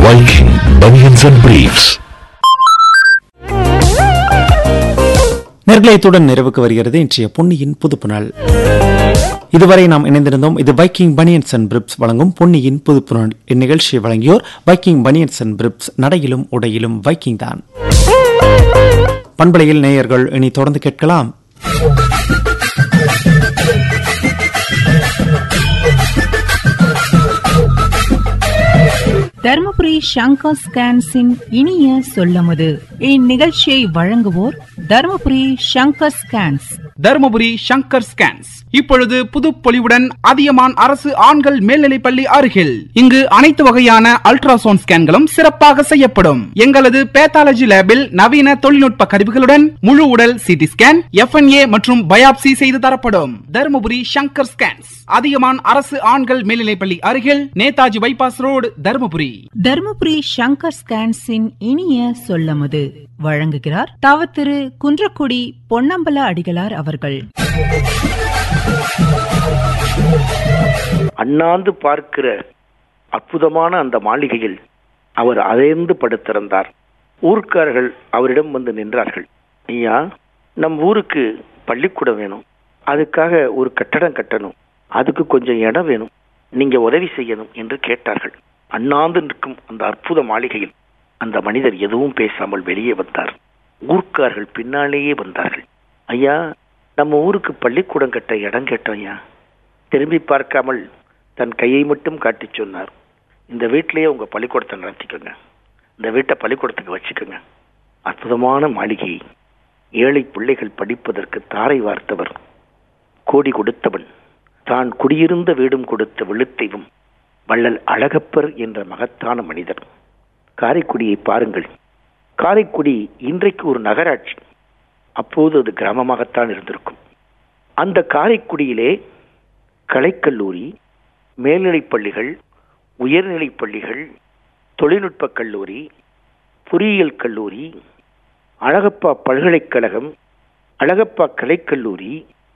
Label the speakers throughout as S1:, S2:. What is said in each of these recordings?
S1: Viking Bunions and Briefs.
S2: நேர்களை இத்துடன் நிறைவுக்கு வருகிறது இன்றைய பொன்னியின் புதுப்பு நாள் இதுவரை நாம் இணைந்திருந்தோம் இது பைக்கிங் பனியன்ஸ் அண்ட் பிரிப்ஸ் வழங்கும் பொன்னியின் புதுப்பு நாள் இந்நிகழ்ச்சியை வழங்கியோர் பைக்கிங் பனியன்ஸ் அண்ட் பிரிப்ஸ் நடையிலும் உடையிலும் வைக்கிங் தான் பண்பலையில் நேயர்கள் இனி தொடர்ந்து கேட்கலாம்
S3: தருமபுரி ஷங்கர் ஸ்கேன்ஸின் இனிய சொல்லமுது இந்நிகழ்ச்சியை வழங்குவோர் தருமபுரி ஷங்கர் ஸ்கேன்ஸ்
S4: தருமபுரி சங்கர் ஸ்கேன்ஸ் இப்பொழுது புதுப்பொலிவுடன் அதியமான் அரசு ஆண்கள் மேல்நிலைப்பள்ளி அருகில் இங்கு அனைத்து வகையான அல்ட்ராசவுண்ட் ஸ்கேன்களும் சிறப்பாக செய்யப்படும் எங்களது பேத்தாலஜி லேபில் நவீன தொழில்நுட்ப கருவிகளுடன் முழு உடல் சிடி ஸ்கேன் எஃப்என்ஏ மற்றும் பயாப்சி செய்து தரப்படும் தருமபுரி சங்கர் ஸ்கேன்ஸ் அதியமான் அரசு ஆண்கள் மேல்நிலைப்பள்ளி அருகில் நேதாஜி பைபாஸ் ரோடு தருமபுரி
S3: தருமபுரி ஷங்கர் ஸ்கேன்ஸின் இனிய சொல்லமுது வழங்குகிறார் தவ திரு குன்றக்குடி பொன்னம்பல அடிகளார் அவர்கள்
S5: அண்ணாந்து பார்க்கிற அற்புதமான அந்த மாளிகையில் அவர் அதைந்து படுத்திருந்தார் ஊர்க்காரர்கள் அவரிடம் வந்து நின்றார்கள் ஐயா நம் ஊருக்கு பள்ளிக்கூடம் வேணும் அதுக்காக ஒரு கட்டடம் கட்டணும் அதுக்கு கொஞ்சம் இடம் வேணும் நீங்க உதவி செய்யணும் என்று கேட்டார்கள் அண்ணாந்து நிற்கும் அந்த அற்புத மாளிகையில் அந்த மனிதர் எதுவும் பேசாமல் வெளியே வந்தார் ஊர்க்கார்கள் பின்னாலேயே வந்தார்கள் ஐயா நம்ம ஊருக்கு பள்ளிக்கூடம் கட்ட இடம் கேட்டோம் ஐயா திரும்பி பார்க்காமல் தன் கையை மட்டும் காட்டிச் சொன்னார் இந்த வீட்டிலேயே உங்க பள்ளிக்கூடத்தை நடத்திக்கோங்க இந்த வீட்டை பள்ளிக்கூடத்துக்கு வச்சுக்கோங்க அற்புதமான மாளிகை ஏழை பிள்ளைகள் படிப்பதற்கு தாரை வார்த்தவர் கோடி கொடுத்தவன் தான் குடியிருந்த வீடும் கொடுத்த விழுத்தைவும் வள்ளல் அழகப்பர் என்ற மகத்தான மனிதர் காரைக்குடியை பாருங்கள் காரைக்குடி இன்றைக்கு ஒரு நகராட்சி அப்போது அது கிராமமாகத்தான் இருந்திருக்கும் அந்த காரைக்குடியிலே கலைக்கல்லூரி மேல்நிலைப் பள்ளிகள் உயர்நிலைப் பள்ளிகள் தொழில்நுட்பக் கல்லூரி பொறியியல் கல்லூரி அழகப்பா பல்கலைக்கழகம் அழகப்பா கலைக்கல்லூரி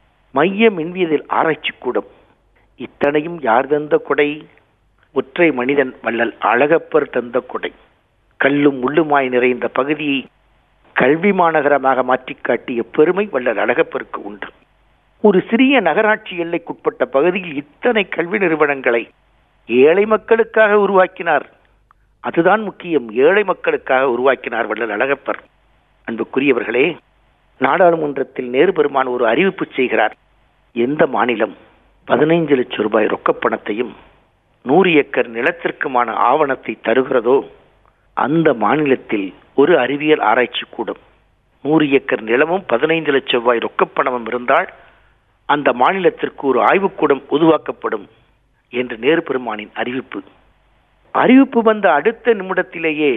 S5: மைய மின்வியல் ஆராய்ச்சி கூடம் இத்தனையும் யார் தந்த கொடை ஒற்றை மனிதன் வள்ளல் அழகப்பர் தந்த கொடை கல்லும் முள்ளுமாய் நிறைந்த பகுதியை கல்வி மாநகரமாக மாற்றிக் காட்டிய பெருமை வள்ளல் அழகப்பருக்கு உண்டு ஒரு சிறிய நகராட்சி எல்லைக்குட்பட்ட பகுதியில் இத்தனை கல்வி நிறுவனங்களை ஏழை மக்களுக்காக உருவாக்கினார் அதுதான் முக்கியம் ஏழை மக்களுக்காக உருவாக்கினார் வள்ளல் அழகப்பர் அன்புக்குரியவர்களே நாடாளுமன்றத்தில் நேரு பெருமான் ஒரு அறிவிப்பு செய்கிறார் எந்த மாநிலம் பதினைந்து லட்சம் ரூபாய் ரொக்கப்பணத்தையும் நூறு ஏக்கர் நிலத்திற்குமான ஆவணத்தை தருகிறதோ அந்த மாநிலத்தில் ஒரு அறிவியல் ஆராய்ச்சி கூடம் நூறு ஏக்கர் நிலமும் பதினைந்து லட்சம் ரூபாய் ரொக்கப்பணமும் இருந்தால் அந்த மாநிலத்திற்கு ஒரு ஆய்வுக்கூடம் உருவாக்கப்படும் என்று நேரு பெருமானின் அறிவிப்பு அறிவிப்பு வந்த அடுத்த நிமிடத்திலேயே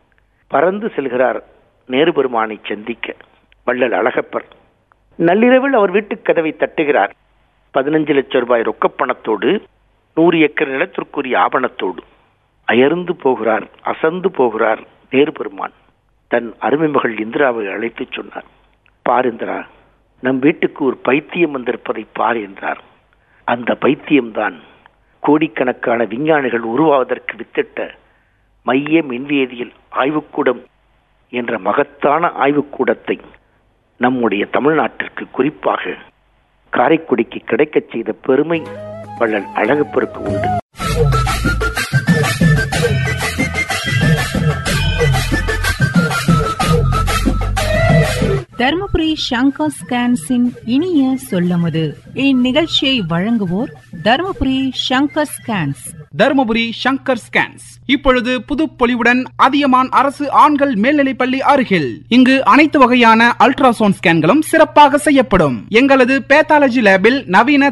S5: பறந்து செல்கிறார் நேரு பெருமானை சந்திக்க வள்ளல் அழகப்பர் நள்ளிரவில் அவர் வீட்டுக் கதவை தட்டுகிறார் பதினஞ்சு லட்சம் ரூபாய் ரொக்கப்பணத்தோடு நூறு ஏக்கர் நிலத்திற்குரிய ஆவணத்தோடு அயர்ந்து போகிறார் அசந்து போகிறார் நேரு பெருமான் தன் அருமை மகள் இந்திராவை அழைத்துச் சொன்னார் பார் இந்திரா நம் வீட்டுக்கு ஒரு பைத்தியம் வந்திருப்பதை பார் என்றார் அந்த பைத்தியம்தான் கோடிக்கணக்கான விஞ்ஞானிகள் உருவாவதற்கு வித்திட்ட மைய மின்வேதியியல் ஆய்வுக்கூடம் என்ற மகத்தான ஆய்வுக்கூடத்தை நம்முடைய தமிழ்நாட்டிற்கு குறிப்பாக காரைக்குடிக்கு கிடைக்கச் செய்த பெருமை வள்ளல் அழகப்பருக்கு உண்டு
S3: தருமபுரி ஷங்கர் ஸ்கேன்ஸின் இனிய சொல்லமுது இந்நிகழ்ச்சியை வழங்குவோர் தருமபுரி ஷங்கர் ஸ்கேன்ஸ்
S4: தருமபுரி சங்கர் ஸ்கேன்ஸ் இப்பொழுது புதுப்பொலிவுடன் அதியமான் அரசு ஆண்கள் மேல்நிலைப்பள்ளி அருகில் இங்கு அனைத்து வகையான அல்ட்ராசவுண்ட் ஸ்கேன்களும் சிறப்பாக செய்யப்படும் எங்களது பேத்தாலஜி லேபில் நவீன